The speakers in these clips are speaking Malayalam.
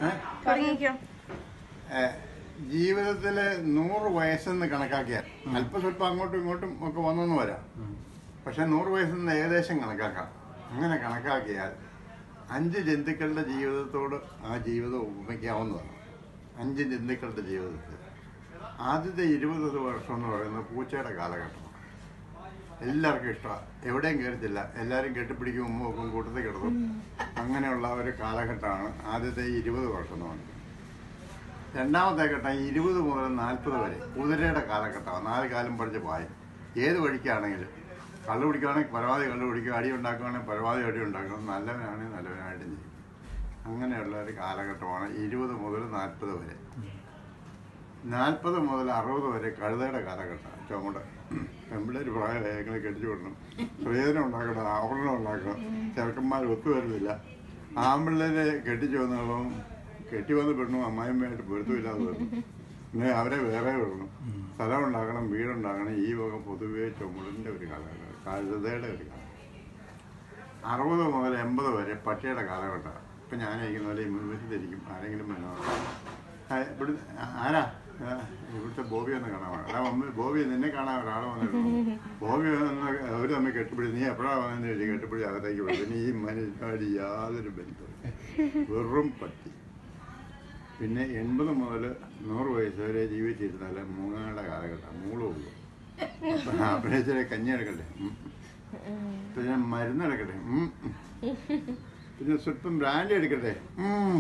തുടങ്ങിക്കോ ജീവിതത്തിൽ നൂറ് വയസ്സെന്ന് കണക്കാക്കിയാൽ അല്പ സ്വല്പം അങ്ങോട്ടും ഇങ്ങോട്ടും ഒക്കെ വന്നെന്ന് വരാം പക്ഷെ നൂറ് വയസ്സെന്ന് ഏകദേശം കണക്കാക്കാം അങ്ങനെ കണക്കാക്കിയാൽ അഞ്ച് ജന്തുക്കളുടെ ജീവിതത്തോട് ആ ജീവിതം ഉപമിക്കാവുന്നതാണ് അഞ്ച് ജന്തുക്കളുടെ ജീവിതത്തിൽ ആദ്യത്തെ ഇരുപത് വർഷം എന്ന് പറയുന്നത് പൂച്ചയുടെ കാലഘട്ടമാണ് എല്ലാവർക്കും ഇഷ്ടമാണ് എവിടെയും കയറത്തില്ല എല്ലാവരും കെട്ടിപ്പിടിക്കും ഉമ്മ വെക്കും കൂട്ടത്തിൽ കിടക്കും അങ്ങനെയുള്ള ഒരു കാലഘട്ടമാണ് ആദ്യത്തെ ഇരുപത് വർഷം എന്ന് പറയുന്നത് രണ്ടാമത്തെ ഘട്ടം ഇരുപത് മുതൽ നാൽപ്പത് വരെ കുതിരയുടെ കാലഘട്ടമാണ് നാല് കാലം പഠിച്ച് പായും ഏത് വഴിക്കാണെങ്കിലും കള്ളു കുടിക്കുകയാണെങ്കിൽ പരമാവധി കള്ളു കുടിക്കുക അടി ഉണ്ടാക്കുകയാണെങ്കിൽ പരമാവധി അടി ഉണ്ടാക്കണം നല്ലവനാണെങ്കിൽ നല്ലവനായിട്ടും ചെയ്യും അങ്ങനെയുള്ള ഒരു കാലഘട്ടമാണ് ഇരുപത് മുതൽ നാൽപ്പത് വരെ നാൽപ്പത് മുതൽ അറുപത് വരെ കഴുതയുടെ കാലഘട്ടം ചുമട് പെമ്പിള്ളേർ പ്രായങ്ങളെ കെട്ടിച്ചു വിടണം സ്ത്രീധനം ഉണ്ടാക്കണം ആഭരണം ഉണ്ടാക്കണം ചെറുക്കന്മാർ ഒത്തുവരുന്നില്ല ആമ്പിള്ളേരെ കെട്ടിച്ചു വന്നതും കെട്ടി വന്ന് പെണ്ണും അമ്മായിമ്മയായിട്ട് പൊരുത്തമില്ലാതെ വരണം പിന്നെ അവരെ വേറെ വിടണം സ്ഥലം ഉണ്ടാക്കണം വീടുണ്ടാക്കണം ഈ വക പൊതുവെ ചുമടിൻ്റെ ഒരു കാലഘട്ടം കഴുതയുടെ ഒരു കാലഘട്ടം അറുപത് മുതൽ എൺപത് വരെ പട്ടിയുടെ കാലഘട്ടമാണ് ഇപ്പം ഞാൻ ഇരിക്കുന്ന പോലെ മുൻവശത്തിരിക്കും ആരെങ്കിലും മനോഹരം ഇവിടെ ആരാ ആ, ഇവിടുത്തെ ബോബി ഒന്ന് കാണാൻ വേണം എടാ മമ്മി ബോബി നിന്നെ കാണാൻ ഒരാൾ വന്നിരുന്നു ബോബി വന്ന് അവർ തമ്മിൽ കെട്ടിപ്പിടി നീ എപ്പോഴാണ് വന്നതെന്ന് ചോദിച്ചു കെട്ടിപ്പിടി അകത്തേക്ക് വിടും പിന്നെ ഈ മനുഷ്യനായിട്ട് യാതൊരു ബന്ധവും വെറും പട്ടി പിന്നെ എൺപത് മുതൽ നൂറ് വയസ്സ് വരെ ജീവിച്ചിരുന്നാൽ മൂങ്ങയുടെ കാലഘട്ടം മൂളേ ഉള്ളൂ അപ്പം ഇച്ചിരി കഞ്ഞി എടുക്കട്ടെ ഉം. പിന്നെ മരുന്ന് എടുക്കട്ടെ ഉം. പിന്നെ സ്വല്പം ബ്രാൻഡ് എടുക്കട്ടെ ഉം.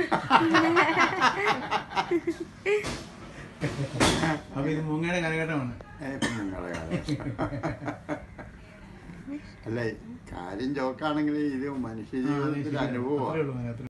അപ്പൊ ഇത് മൂങ്ങയുടെ കാലഘട്ടമാണ് ഏ, പിന്നെ നിങ്ങളുടെ കാലഘട്ടം. അല്ല കാര്യം ജോക്കാണെങ്കിൽ ഇത് മനുഷ്യ ജീവിതത്തിന്റെ അനുഭവമാണ് അത്രേ ഉള്ളൂ അതിനകത്ത്